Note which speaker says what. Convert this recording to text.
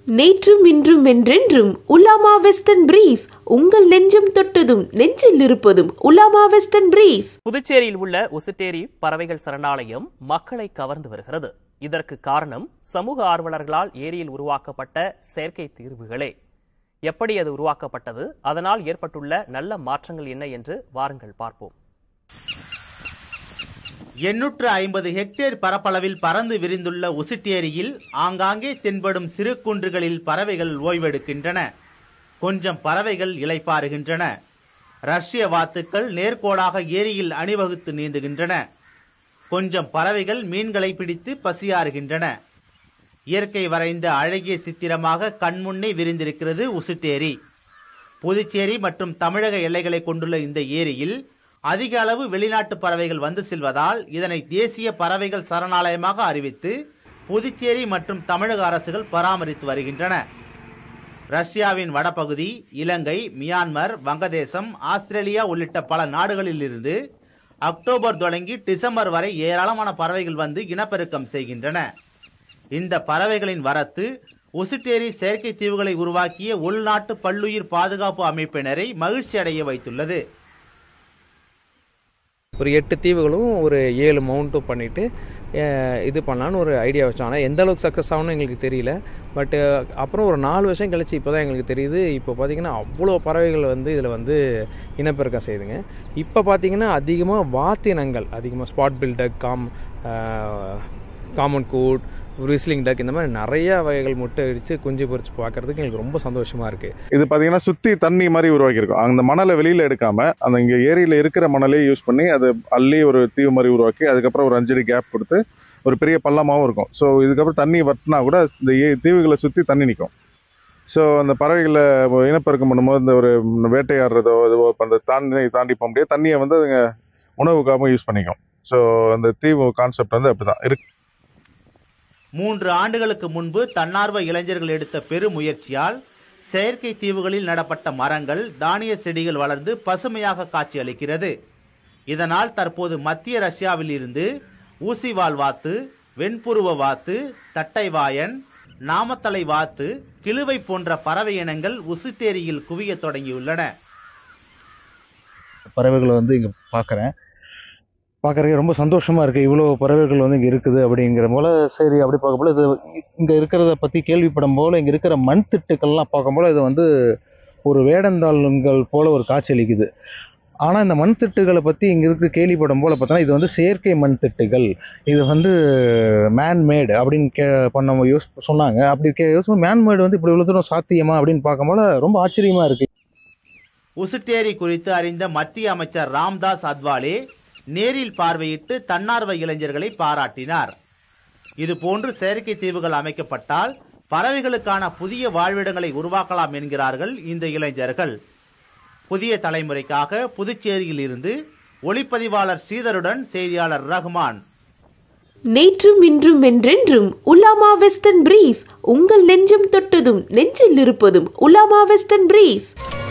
Speaker 1: நேற்றும் இன்றும் என்றென்றும் உலாமா வெஸ்டர்ன் பிரீஃப் உங்கள் நெஞ்சம் தொட்டதும் நெஞ்சில் இருப்பதும் உலாமா வெஸ்டர்ன் பிரீஃப்
Speaker 2: புதுச்சேரியில் உள்ள உசுட்டேரி பறவைகள் சரணாலயம் மக்களை கவர்ந்து வருகிறது இதற்கு காரணம் சமூக ஆர்வலர்களால் ஏரியில் உருவாக்கப்பட்ட செயற்கை தீர்வுகளே எப்படி அது உருவாக்கப்பட்டது அதனால் ஏற்பட்டுள்ள நல்ல மாற்றங்கள் என்ன என்று வாருங்கள் பார்ப்போம்
Speaker 3: எண்ணூற்று ஐம்பது ஹெக்டேர் பரப்பளவில் பறந்து விரிந்துள்ள உசிட்டேரியில் ஆங்காங்கே தென்படும் சிறு குன்றுகளில் பறவைகள் ஓய்வெடுக்கின்றன கொஞ்சம் பறவைகள் இளைப்பாறுகின்றன ரஷ்ய வாத்துக்கள் நேர்கோடாக ஏரியில் அணிவகுத்து நீந்துகின்றன கொஞ்சம் பறவைகள் மீன்களை பிடித்து பசியாறுகின்றன இயற்கை வரைந்த அழகிய சித்திரமாக கண்முன்னே விரிந்திருக்கிறது உசுட்டேரி புதுச்சேரி மற்றும் தமிழக எல்லைகளை கொண்டுள்ள இந்த ஏரியில் அதிக அளவு வெளிநாட்டு பறவைகள் வந்து செல்வதால் இதனை தேசிய பறவைகள் சரணாலயமாக அறிவித்து புதுச்சேரி மற்றும் தமிழக அரசுகள் பராமரித்து வருகின்றன ரஷ்யாவின் வடபகுதி இலங்கை மியான்மர் வங்கதேசம் ஆஸ்திரேலியா உள்ளிட்ட பல நாடுகளில் இருந்து அக்டோபர் தொடங்கி டிசம்பர் வரை ஏராளமான பறவைகள் வந்து இனப்பெருக்கம் செய்கின்றன இந்த பறவைகளின் வரத்து உசுட்டேரி செயற்கை தீவுகளை உருவாக்கிய உள்நாட்டு பல்லுயிர் பாதுகாப்பு அமைப்பினரை மகிழ்ச்சி அடைய வைத்துள்ளது
Speaker 4: ஒரு எட்டு தீவுகளும் ஒரு ஏழு மவுண்ட்டும் பண்ணிவிட்டு இது பண்ணலான்னு ஒரு ஐடியா வச்சோம் ஆனால் எந்த அளவுக்கு சக்ஸஸ் ஆகணும்னு எங்களுக்கு தெரியல பட்டு அப்புறம் ஒரு நாலு வருஷம் கழிச்சு இப்போ தான் எங்களுக்கு தெரியுது இப்போ பார்த்தீங்கன்னா அவ்வளோ பறவைகள் வந்து இதில் வந்து இனப்பெருக்கம் செய்யுதுங்க இப்போ பார்த்தீங்கன்னா அதிகமாக வாத்தினங்கள் அதிகமாக ஸ்பாட் பில்டக் காம் காமன் கூட் விசிலிங் டக் இந்த மாதிரி நிறைய வகைகள் முட்டை அடித்து குஞ்சு பொறிச்சு பார்க்கறதுக்கு எங்களுக்கு ரொம்ப சந்தோஷமாக இருக்குது
Speaker 5: இது பார்த்தீங்கன்னா சுற்றி தண்ணி மாதிரி உருவாக்கியிருக்கோம் அந்த மணலை வெளியில் எடுக்காம அந்த இங்கே ஏரியில் இருக்கிற மணலே யூஸ் பண்ணி அதை அள்ளி ஒரு தீவு மாதிரி உருவாக்கி அதுக்கப்புறம் ஒரு அஞ்சடி கேப் கொடுத்து ஒரு பெரிய பள்ளமாகவும் இருக்கும் ஸோ இதுக்கப்புறம் தண்ணி வட்டினா கூட இந்த ஏ தீவுகளை சுற்றி தண்ணி நிற்கும் ஸோ அந்த பறவைகளை இனப்பெருக்கம் பண்ணும்போது இந்த ஒரு வேட்டையாடுறதோ இதுவோ அந்த தாண்டி தாண்டி போக முடியாது தண்ணியை வந்து அதுங்க உணவுக்காகவும் யூஸ் பண்ணிக்கும் ஸோ அந்த தீவு கான்செப்ட் வந்து அப்படிதான் இருக்கு
Speaker 3: மூன்று ஆண்டுகளுக்கு முன்பு தன்னார்வ இளைஞர்கள் எடுத்த பெருமுயற்சியால் செயற்கை தீவுகளில் நடப்பட்ட மரங்கள் தானிய செடிகள் வளர்ந்து பசுமையாக காட்சியளிக்கிறது இதனால் தற்போது மத்திய ரஷ்யாவில் இருந்து ஊசிவால் வாத்து வெண்புருவ வாத்து தட்டைவாயன் நாமத்தலை வாத்து கிழுவை போன்ற பறவை இனங்கள் உசுட்டேரியில் குவிய தொடங்கியுள்ளன
Speaker 6: பறவைகளை வந்து இங்கே பார்க்குறேன் பார்க்குறதுக்கு ரொம்ப சந்தோஷமாக இருக்குது இவ்வளோ பறவைகள் வந்து இங்கே இருக்குது அப்படிங்கிற போல சரி அப்படி பார்க்கும்போது இது இங்கே இருக்கிறத பற்றி கேள்விப்படும் போல் இங்கே இருக்கிற மண் திட்டுக்கள்லாம் பார்க்கும்போது இது வந்து ஒரு வேடந்தாளுங்கள் போல ஒரு காட்சியளிக்குது ஆனால் இந்த மண் திட்டுகளை பற்றி இங்கே இருக்க கேள்விப்படும் போல் பார்த்தோன்னா இது வந்து செயற்கை மண் திட்டுகள் இது வந்து மேன்மேடு அப்படின்னு கே பண்ண யூஸ் சொன்னாங்க அப்படி கே யூஸ் மேன்மேடு வந்து இப்படி இவ்வளோ தூரம் சாத்தியமா அப்படின்னு பார்க்கும்போது ரொம்ப ஆச்சரியமாக இருக்குது
Speaker 3: உசுட்டேரி குறித்து அறிந்த மத்திய அமைச்சர் ராம்தாஸ் அத்வாலே நேரில் பார்வையிட்டு தன்னார்வ இளைஞர்களை பாராட்டினார் இதுபோன்று செயற்கை தீவுகள் அமைக்கப்பட்டால் பறவைகளுக்கான புதிய வாழ்விடங்களை உருவாக்கலாம் என்கிறார்கள் இந்த இளைஞர்கள் புதிய தலைமுறைக்காக புதுச்சேரியில் இருந்து ஒளிப்பதிவாளர் ஸ்ரீதருடன் செய்தியாளர் ரஹ்மான்
Speaker 1: நேற்றும் இன்றும் என்றென்றும் உலாமா வெஸ்டர்ன் பிரீஃப் உங்கள் நெஞ்சம் தொட்டதும் நெஞ்சில் இருப்பதும் உலாமா வெஸ்டர்ன் பிரீஃப்